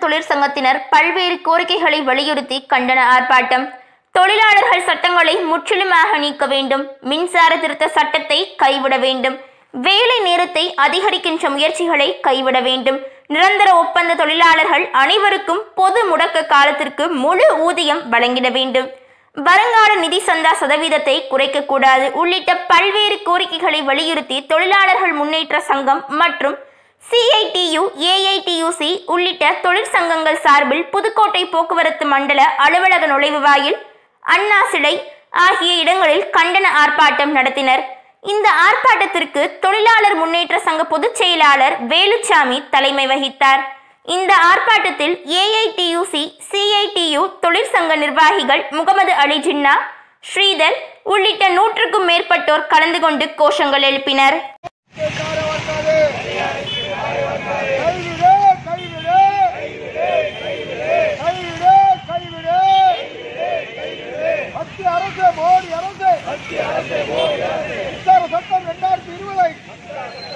தொழிற்சங்கத்தினர் பல்வேறு கோரிக்கைகளை வலியுறுத்தி கண்டன ஆர்ப்பாட்டம் தொழிலாளர்கள் சட்டங்களை முற்றிலுமாக நீக்க வேண்டும் மின்சார திருத்த சட்டத்தை கைவிட வேண்டும் வேலை நேரத்தை அதிகரிக்கின்ற முயற்சிகளை கைவிட வேண்டும் நிரந்தர ஒப்பந்த தொழிலாளர்கள் அனைவருக்கும் பொது முடக்க காலத்திற்கு முழு ஊதியம் வழங்கிட வேண்டும் வருங்கால நிதி சந்தா சதவீதத்தை குறைக்கக்கூடாது உள்ளிட்ட பல்வேறு கோரிக்கைகளை வலியுறுத்தி தொழிலாளர்கள் முன்னேற்ற சங்கம் மற்றும் சிஐடியு ஏஐடியுசி உள்ளிட்ட தொழிற்சங்கங்கள் சார்பில் புதுக்கோட்டை போக்குவரத்து மண்டல அலுவலக நுழைவு வாயில் அண்ணா சிலை ஆகிய இடங்களில் கண்டன ஆர்ப்பாட்டம் நடத்தினர் இந்த ஆர்ப்பாட்டத்திற்கு தொழிலாளர் முன்னேற்ற சங்க பொதுச் செயலாளர் வேலுச்சாமி தலைமை வகித்தார் இந்த ஆர்ப்பாட்டத்தில் ஏஐடியுசி சிஐடியு தொழிற்சங்க நிர்வாகிகள் முகமது அலி ஜின்னா ஸ்ரீதர் உள்ளிட்ட நூற்றுக்கும் மேற்பட்டோர் கலந்து கொண்டு கோஷங்கள் எழுப்பினர் கைவிடு கைவிடு கைவிடு கைவிடு மத்திய அரசு மோடி அரசு மின்சார சட்டம் இரண்டாயிரத்தி இருபதை